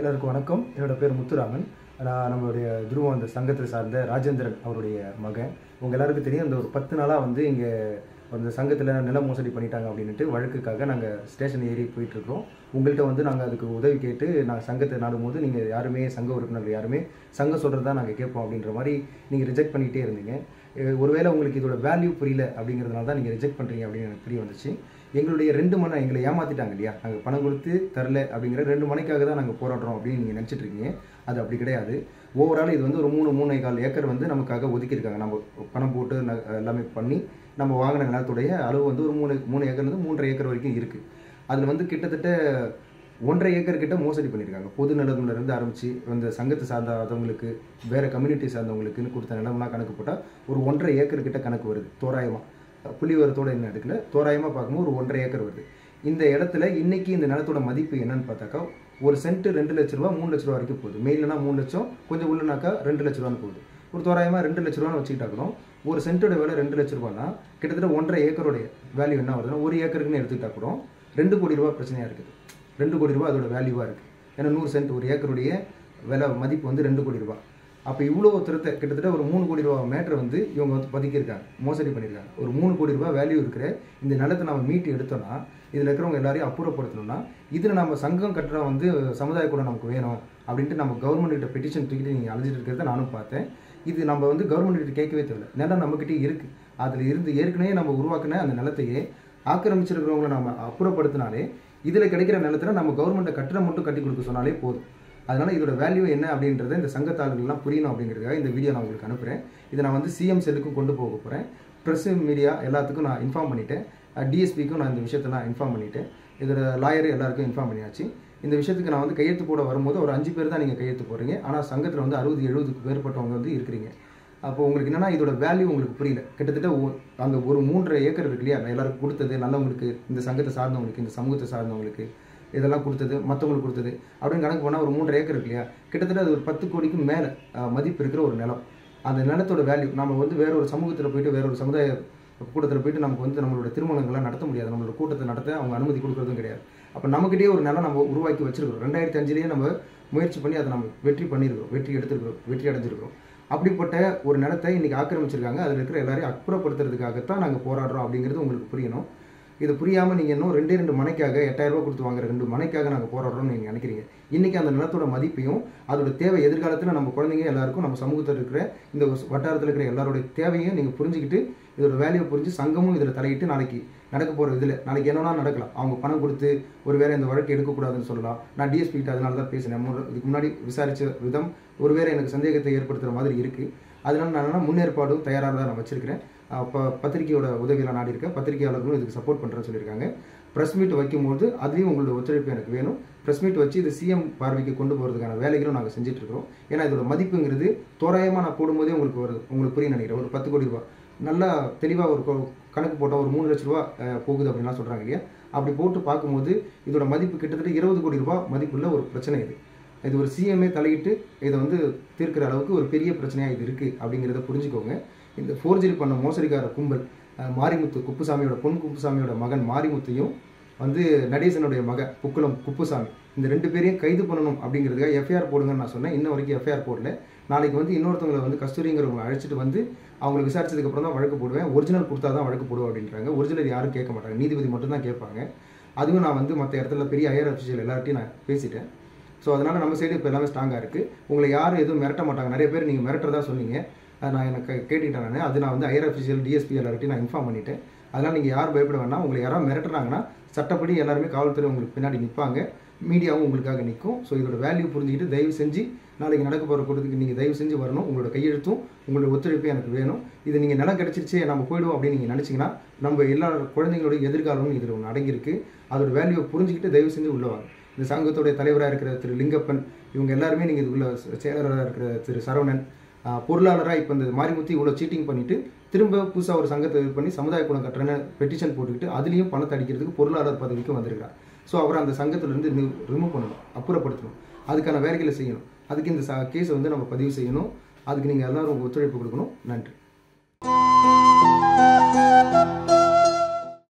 எல்லாருக்கும் வணக்கம் என்னோட பேர் முத்துராமன் நான் நம்மளுடைய துருவம் அந்த சங்கத்தை சார்ந்த ராஜேந்திரன் அவருடைய மகன் உங்கள் எல்லாருக்கும் தெரியும் அந்த ஒரு பத்து நாளாக வந்து இங்கே அந்த சங்கத்தில் நில மோசடி பண்ணிட்டாங்க அப்படின்ட்டு வழக்குக்காக நாங்கள் ஸ்டேஷன் ஏறி போயிட்டுருக்கோம் உங்கள்கிட்ட வந்து நாங்கள் அதுக்கு உதவி கேட்டு நாங்கள் சங்கத்தை நாடும் போது நீங்கள் யாருமே சங்க உறுப்பினர்கள் யாருமே சங்கம் சொல்கிறது தான் நாங்கள் கேட்போம் அப்படின்ற மாதிரி நீங்கள் ரிஜெக்ட் பண்ணிகிட்டே இருந்தீங்க அஹ் ஒருவேளை உங்களுக்கு இதோட வேல்யூ புரியல அப்படிங்கிறதுனால தான் நீங்கள் ரிஜெக்ட் பண்ணுறீங்க அப்படின்னு எனக்கு தெரிய வந்துச்சு எங்களுடைய ரெண்டு மனை எங்களை ஏமாத்திட்டாங்க இல்லையா நாங்கள் பணம் கொடுத்து தரல அப்படிங்கிற ரெண்டு மனைக்காக தான் நாங்கள் போராடுறோம் அப்படின்னு நீங்கள் நினச்சிட்டு இருக்கீங்க அது அப்படி கிடையாது ஓவரால் இது வந்து ஒரு மூணு மூணு கால் ஏக்கர் வந்து நமக்காக ஒதுக்கியிருக்காங்க நம்ம பணம் போட்டு ந- எல்லாமே பண்ணி நம்ம வாங்கின நிலத்துடைய அளவு வந்து ஒரு மூணு மூணு ஏக்கர்லேருந்து மூன்றரை ஏக்கர் வரைக்கும் இருக்குது அதில் வந்து கிட்டத்தட்ட ஒன்றரை ஏக்கர் கிட்ட மோசடி பண்ணியிருக்காங்க பொது நிலத்துல இருந்து ஆரம்பித்து இந்த சங்கத்தை சார்ந்தவங்களுக்கு வேறு கம்யூனிட்டி சார்ந்தவங்களுக்குன்னு கொடுத்த நிலம்லாம் கணக்கு போட்டால் ஒரு ஒன்றரை ஏக்கர் கிட்ட கணக்கு வருது தோராயமாக புள்ளி வரத்தோட என்ன எடுக்கல தோராயமாக பார்க்கும்போது ஒரு ஒன்றரை ஏக்கர் வருது இந்த இடத்துல இன்னைக்கு இந்த நிலத்தோட மதிப்பு என்னன்னு பார்த்தாக்கா ஒரு சென்ட் ரெண்டு லட்ச ரூபா மூணு லட்ச ரூபா வரைக்கும் போகுது மெயிலனா மூணு லட்சம் கொஞ்சம் உள்ளனாக்கா ரெண்டு லட்ச ரூபான்னு போகுது ஒரு தோராயமாக ரெண்டு லட்ச ரூபான்னு வச்சுக்கிட்டா கூட ஒரு சென்ட்டோட விலை ரெண்டு லட்ச ரூபானா கிட்டத்தட்ட ஒன்றரை ஏக்கருடைய வேல்யூ என்ன வருதுன்னா ஒரு ஏக்கருக்குன்னு எடுத்துக்கிட்டா கூட ரெண்டு கோடி ரூபா பிரச்சனையாக இருக்குது ரெண்டு கோடி ரூபா அதோட வேல்யூவாக இருக்குது ஏன்னா நூறு சென்ட் ஒரு ஏக்கருடைய விலை மதிப்பு வந்து ரெண்டு கோடி ரூபா அப்போ இவ்வளோ திருத்த கிட்டத்தட்ட ஒரு மூணு கோடி ரூபா மேட்ரு வந்து இவங்க வந்து பதுக்கியிருக்காங்க மோசடி பண்ணியிருக்காங்க ஒரு மூணு கோடி ரூபாய் வேல்யூ இருக்கிற இந்த நிலத்தை நம்ம மீட்டு எடுத்தோம்னா இதில் இருக்கிறவங்க எல்லாரையும் அப்புறப்படுத்தணும்னா இதில் நம்ம சங்கம் கட்டுற வந்து சமுதாய கூட நமக்கு வேணும் அப்படின்ட்டு நம்ம கவர்மெண்ட் கிட்ட பெட்டிஷன் தூக்கிட்டு நீங்கள் அலைஞ்சிட்டு இருக்கிறத நானும் பார்த்தேன் இது நம்ம வந்து கவர்மெண்ட் கிட்ட கேட்கவே தேவையில்ல நிலம் நம்மக்கிட்டே இருக்குது அதில் இருந்து ஏற்கனவே நம்ம உருவாக்கின அந்த நிலத்தையே ஆக்கிரமிச்சிருக்கிறவங்கள நம்ம அப்புறப்படுத்தினாலே இதில் கிடைக்கிற நிலத்துல நம்ம கவர்மெண்ட்டை கட்டிடம் மட்டும் கட்டி கொடுக்க சொன்னாலே போதும் அதனால இதோட வேல்யூ என்ன அப்படின்றத இந்த சங்கத்தாளர்கள்லாம் புரியணும் அப்படிங்கிறதுக்காக இந்த வீடியோ நான் உங்களுக்கு அனுப்புகிறேன் இதை நான் வந்து சிஎம் செல்லுக்கும் கொண்டு போக போகிறேன் ப்ரெஸ் மீடியா எல்லாத்துக்கும் நான் இன்ஃபார்ம் பண்ணிட்டேன் டிஎஸ்பிக்கும் நான் இந்த விஷயத்தை நான் இன்ஃபார்ம் பண்ணிட்டேன் இதோட லாயர் எல்லாருக்கும் இன்ஃபார்ம் பண்ணியாச்சு இந்த விஷயத்துக்கு நான் வந்து கையெழுத்து போட வரும்போது ஒரு அஞ்சு பேர் தான் நீங்கள் கையெழுத்து போடுறீங்க ஆனால் சங்கத்தில் வந்து அறுபது எழுபதுக்கு மேற்பட்டவங்க வந்து இருக்கிறீங்க அப்போ உங்களுக்கு என்னன்னா இதோட வேல்யூ உங்களுக்கு புரியல கிட்டத்தட்ட ஒ- அந்த ஒரு மூன்றரை ஏக்கர் இருக்கு இல்லையா நான் எல்லாருக்கும் கொடுத்தது நல்லவங்களுக்கு இந்த சங்கத்தை சார்ந்தவங்களுக்கு இந்த சமூகத்தை சார்ந்தவங்களுக்கு இதெல்லாம் கொடுத்தது மற்றவங்களுக்கு கொடுத்தது அப்படின்னு கணக்கு பண்ணால் ஒரு மூன்றரை ஏக்கர் இருக்கு இல்லையா கிட்டத்தட்ட அது ஒரு பத்து கோடிக்கும் மேலே மதிப்பு இருக்கிற ஒரு நிலம் அந்த நிலத்தோட வேல்யூ நம்ம வந்து வேற ஒரு சமூகத்தில் போயிட்டு வேற ஒரு சமுதாய கூட்டத்தில் போயிட்டு நமக்கு வந்து நம்மளோட திருமணங்கள்லாம் நடத்த முடியாது நம்மளோட கூட்டத்தை நடத்த அவங்க அனுமதி கொடுக்கறதும் கிடையாது அப்போ நம்மக்கிட்டே ஒரு நிலம் நம்ம உருவாக்கி வச்சிருக்கிறோம் ரெண்டாயிரத்தி அஞ்சுலேயே நம்ம முயற்சி பண்ணி அதை நம்ம வெற்றி பண்ணியிருக்கிறோம் வெற்றி எடுத்திருக்கிறோம் வெற்றி அடைஞ்சிருக்கிறோம் அப்படிப்பட்ட ஒரு நிலத்தை இன்னைக்கு ஆக்கிரமிச்சிருக்காங்க அதில் இருக்கிற எல்லாரையும் அப்புறப்படுத்துறதுக்காகத்தான் நாங்கள் போராடுறோம் அப்படிங்கிறது உங்களுக்கு புரியணும் இது புரியாமல் நீங்கள் இன்னும் ரெண்டே ரெண்டு மனைக்காக எட்டாயிரம் ரூபாய் கொடுத்து வாங்குற ரெண்டு மனைக்காக நாங்கள் போராடுறோம்னு நீங்கள் நினைக்கிறீங்க இன்றைக்கி அந்த நிலத்தோட மதிப்பையும் அதோட தேவை எதிர்காலத்தில் நம்ம குழந்தைங்க எல்லாருக்கும் நம்ம சமூகத்தில் இருக்கிற இந்த வட்டாரத்தில் இருக்கிற எல்லாருடைய தேவையும் நீங்கள் புரிஞ்சுக்கிட்டு இதோட வேல்யூ புரிஞ்சு சங்கமும் இதில் தலையிட்டு நாளைக்கு நடக்க போகிற இதில் நாளைக்கு என்னன்னா நடக்கலாம் அவங்க பணம் கொடுத்து ஒரு வேளை இந்த வழக்கு எடுக்கக்கூடாதுன்னு சொல்லலாம் நான் டிஎஸ்பி கிட்ட அதனால தான் பேசினேன் முன்ன- இதுக்கு முன்னாடி விசாரித்த விதம் ஒருவேளை எனக்கு சந்தேகத்தை ஏற்படுத்துகிற மாதிரி இருக்குது அதனால நான் என்ன முன்னேற்பாடும் தயாராக தான் நான் வச்சிருக்கிறேன் அப்போ பத்திரிகையோட உதவியெல்லாம் நாடி இருக்கேன் பத்திரிகையாளர்களும் இதுக்கு சப்போர்ட் பண்ணுறேன்னு சொல்லியிருக்காங்க ப்ரெஸ் மீட் வைக்கும்போது அதுலேயும் உங்களோட ஒத்துழைப்பு எனக்கு வேணும் ப்ரெஸ் மீட் வச்சு இது சிஎம் பார்வைக்கு கொண்டு போகிறதுக்கான வேலைகளும் நாங்கள் செஞ்சுட்டு இருக்கிறோம் ஏன்னா இதோட மதிப்புங்கிறது தோராயமாக நான் போடும்போதே உங்களுக்கு வருது உங்களுக்கு புரியும் நினைக்கிறேன் ஒரு பத்து கோடி ரூபாய் நல்லா தெளிவாக ஒரு கொ- கணக்கு போட்டால் ஒரு மூணு லட்ச ரூபா அஹ், போகுது அப்படின்லாம் சொல்கிறாங்க இல்லையா அப்படி போட்டு பார்க்கும்போது இதோட மதிப்பு கிட்டத்தட்ட இருபது கோடி ரூபாய் மதிப்புள்ள ஒரு பிரச்சனை இது இது ஒரு சிஎம்ஏ தலையிட்டு இதை வந்து தீர்க்கிற அளவுக்கு ஒரு பெரிய பிரச்சனையாக இது இருக்குது அப்படிங்கிறத புரிஞ்சுக்கோங்க இந்த ஃபோர்ஜரி பண்ண மோசடிக்கார கும்பல் அஹ், மாரிமுத்து குப்புசாமியோட பொன் குப்புசாமியோட மகன் மாரிமுத்தையும் வந்து நடேசனுடைய மக புக்குளம் குப்புசாமி இந்த ரெண்டு பேரையும் கைது பண்ணணும் அப்படிங்கிறதுக்காக எஃப்ஐஆர் போடுங்கன்னு நான் சொன்னேன் இன்ன வரைக்கும் எஃப்ஐஆர் போடல நாளைக்கு வந்து இன்னொருத்தவங்களை வந்து கஸ்தூரிங்கிறவங்களை அழைச்சிட்டு வந்து அவங்களை விசாரிச்சதுக்கு அப்புறம் தான் வழக்கு போடுவேன் ஒரிஜினல் கொடுத்தா தான் வழக்கு போடுவோம் அப்படின்றாங்க ஒரிஜினல் யாரும் கேட்க மாட்டாங்க நீதிபதி மட்டும் தான் கேட்பாங்க அதுவும் நான் வந்து மற்ற இடத்துல பெரிய ஹையர் அஃபிஷியல் எல்லார்ட்டையும் நான் பேசிட்டேன் ஸோ அதனால் நம்ம சைடு இப்போ எல்லாமே ஸ்ட்ராங்காக இருக்குது உங்களை யாரும் எதுவும் மிரட்ட மாட்டாங்க நிறைய பேர் நீங்கள் மிரட்டுறதா சொன்னீங்க அதை நான் எனக்கு கேட்டுக்கிட்டேன் நான் அது நான் வந்து ஹையர் அஃபிஷியல் டிஎஸ்பி எல்லார்ட்டையும் நான் இன்ஃபார்ம் பண்ணிட்டேன் அதனால் நீங்கள் யாரும் பயப்பட வேண்டாம் உங்களை யாராவது மிரட்டுறாங்கன்னா சட்டப்படி எல்லாருமே காவல்துறை உங்களுக்கு பின்னாடி நிற்பாங்க மீடியாவும் உங்களுக்காக நிற்கும் ஸோ இதோட வேல்யூ புரிஞ்சுக்கிட்டு தயவு செஞ்சு நாளைக்கு நடக்க போகிற கூட்டத்துக்கு நீங்கள் தயவு செஞ்சு வரணும் உங்களோட கையெழுத்தும் உங்களோட ஒத்துழைப்பும் எனக்கு வேணும் இது நீங்கள் நிலம் கிடச்சிருச்சு நம்ம போயிடுவோம் அப்படின்னு நீங்கள் நினச்சிங்கன்னா நம்ம எல்லா குழந்தைங்களோட எதிர்காலமும் இதில் ஒன்று அடங்கியிருக்கு அதோட வேல்யூவை புரிஞ்சுக்கிட்டு தயவு செஞ்சு உள்ள வாங்க இந்த சங்கத்துடைய தலைவராக இருக்கிற திரு லிங்கப்பன் இவங்க எல்லாருமே நீங்கள் இதுக்குள்ள செயலராக இருக்கிற திரு சரவணன் பொருளாளராக இப்போ இந்த மாரிமுத்தி இவ்வளோ சீட்டிங் பண்ணிட்டு திரும்ப புதுசாக ஒரு சங்கத்தை இது பண்ணி சமுதாய குணம் கட்டுறேன்னு பெட்டிஷன் போட்டுக்கிட்டு அதுலேயும் பணத்தை அடிக்கிறதுக்கு பொருளாளர் பதவிக்கு வந்திருக்கிறார் ஸோ அவரை அந்த சங்கத்திலேருந்து ரிமூவ் பண்ணணும் அப்புறப்படுத்தணும் அதுக்கான வேலைகளை செய்யணும் அதுக்கு இந்த கேஸை வந்து நம்ம பதிவு செய்யணும் அதுக்கு நீங்கள் எல்லாரும் ஒத்துழைப்பு கொடுக்கணும் நன்றி